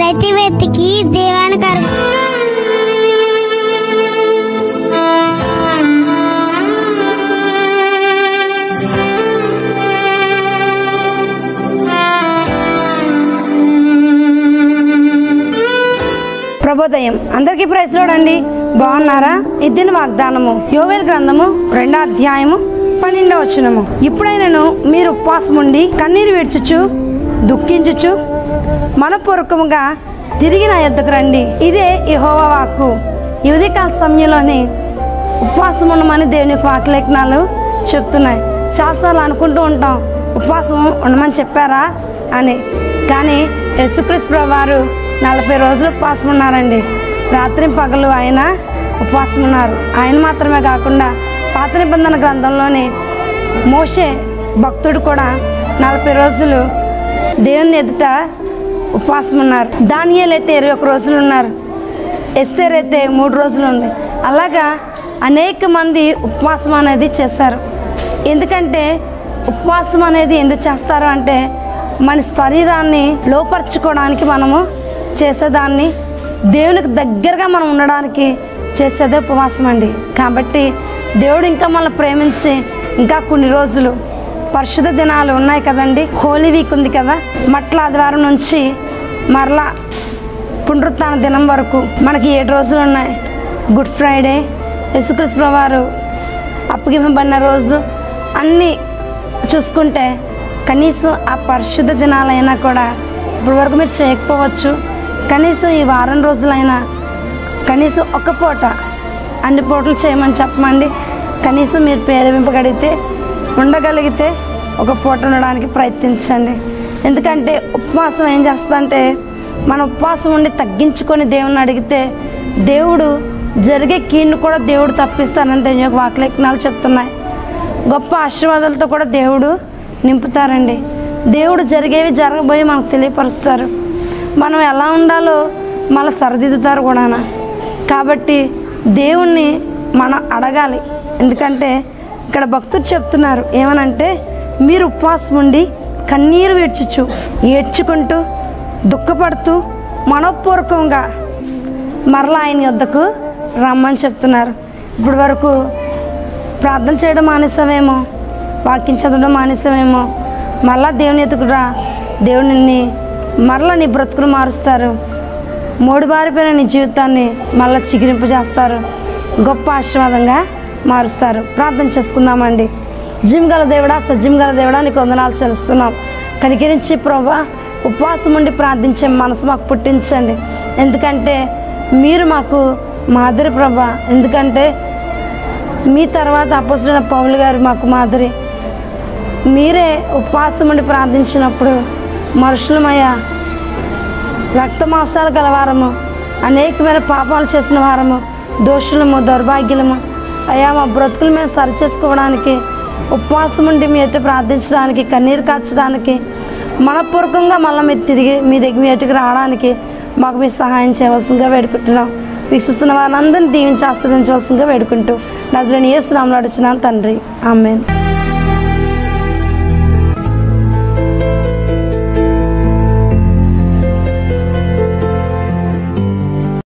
అయితే వెతికి దేవానికి అర్ప ప్రభోదయం అందరికీ ప్రైజ్లోడండి బాగున్నారా ఇద్దిన వాగ్దానము యోవేల్ గ్రంథము రెండో అధ్యాయము పన్నెండో వచనము ఇప్పుడైనను మీరు ఉపవాసం ఉండి కన్నీరు విడ్చుచు దుఃఖించుచు మనపూర్వకముగా తిరిగి నా యొద్దకు రండి ఇదే యెహోవా వాక్కు ఈ ఉదయకాల సమయంలోనే ఉపవాసం ఉండమని దేవుని యొక్క వాక్యలేఖనాలు చెప్తున్నాయి చాలాసార్లు అనుకుంటూ ఉంటాం ఉపవాసం ఉండమని చెప్పారా అని కానీ యేసుక్రీస్తు ప్రభు వారు నలభై రోజులు ఉపవాసం ఉన్నారండి రాత్రి పగలు ఆయన ఉపవాసం ఉన్నారు ఆయన మాత్రమే కాకుండా పాత నిబంధన గ్రంథంలోని మోషే భక్తుడు కూడా నలభై రోజులు దేవుని ఎదుట ఉపవాసం ఉన్నారు దానియేలు అయితే ఇరవై ఒక రోజులు ఉన్నారు ఎస్తేర్ అయితే మూడు రోజులు ఉంది అలాగా అనేక మంది ఉపవాసం అనేది చేస్తారు ఎందుకంటే ఉపవాసం అనేది ఎందుకు చేస్తారు అంటే మన శరీరాన్ని లోపరుచుకోవడానికి మనము చేసేదాన్ని దేవునికి దగ్గరగా మనం ఉండడానికి చేసేదే ఉపవాసం అండి కాబట్టి దేవుడు ఇంకా మనల్ని ప్రేమించి ఇంకా కొన్ని రోజులు పరిశుద్ధ దినాలు ఉన్నాయి కదండి హోలీ వీక్ ఉంది కదా మట్ల ఆదివారం నుంచి మరలా పునరుత్న దినం వరకు మనకి ఏడు రోజులు ఉన్నాయి గుడ్ ఫ్రైడే యేసుక్రీస్తు వారు అప్పగింపబడిన రోజు అన్నీ చూసుకుంటే కనీసం ఆ పరిశుద్ధ దినాలైనా కూడా ఇప్పటి వరకు మీరు చేయకపోవచ్చు కనీసం ఈ వారం రోజులైనా కనీసం ఒక పూట అన్ని పూటలు చేయమని చెప్పమండి కనీసం మీరు ప్రేరేపింపగలిగితే ఉండగలిగితే ఒక పూట ఉండడానికి ప్రయత్నించండి ఎందుకంటే ఉపవాసం ఏం చేస్తుందంటే మన ఉపవాసం ఉండి తగ్గించుకొని దేవుని అడిగితే దేవుడు జరిగే కీడును కూడా దేవుడు తప్పిస్తానని దేవుని యొక్క వాక్యలేఖనాలు చెప్తున్నాయి గొప్ప ఆశీర్వాదాలతో కూడా దేవుడు నింపుతారండి దేవుడు జరిగేవి జరగబోయి మనకు తెలియపరుస్తారు మనం ఎలా ఉండాలో మళ్ళీ సరిదిద్దుతారు కూడా కాబట్టి దేవుణ్ణి మనం అడగాలి ఎందుకంటే ఇక్కడ భక్తులు చెప్తున్నారు ఏమనంటే మీరు ఉపవాసం ఉండి కన్నీరు విడ్చుచు ఏడ్చుకుంటూ దుఃఖపడుతూ మనపూర్వకంగా మరలా ఆయన యొద్దకు రమ్మని చెప్తున్నారు ఇప్పటి వరకు ప్రార్థన చేయడం మానేసావేమో వాక్యం చదవడం మానేసావేమో మరలా దేవుని ఎత్తుకురా దేవుడు నిన్ను మరలా నీ బ్రతుకులు మారుస్తారు మూడు బారిపోయిన నీ జీవితాన్ని మళ్ళీ చిగిరింపు చేస్తారు గొప్ప ఆశీర్వాదంగా మారుస్తారు ప్రార్థన చేసుకుందామండి జిమ్ గల దేవుడా సజ్జిమ్ గల దేవుడా నీకు వందనాలు చెల్లిస్తున్నాం కనికరించి ప్రభా ఉపవాసం ఉండి ప్రార్థించే మనసు మాకు పుట్టించండి ఎందుకంటే మీరు మాకు మాదిరి ప్రభా ఎందుకంటే మీ తర్వాత అపోజిట్ పౌలు గారు మాకు మాదిరి మీరే ఉపవాసం ఉండి ప్రార్థించినప్పుడు మనుషులమయ్యా రక్తమాంసాలు గలవారము అనేకమైన పాపాలు చేసిన వారము దోషులము దౌర్భాగ్యులము అయ్యా మా బ్రతుకులు మేము సరి చేసుకోవడానికి ఉపవాసం ఉండి మీ ఎత్తు ప్రార్థించడానికి కన్నీరు కార్చడానికి మనపూర్వకంగా మళ్ళీ మీరు తిరిగి మీ దగ్గర మీ ఎట్టుకు రావడానికి మాకు మీరు సహాయం చేయవలసిందిగా వేడుకుంటున్నాం వీక్షిస్తున్న వారందరినీ దీవించి ఆస్వాదించవలసిందిగా వేడుకుంటూ నజరని ఏ స్నామంలో అడుచున్నాను తండ్రి ఆమెన్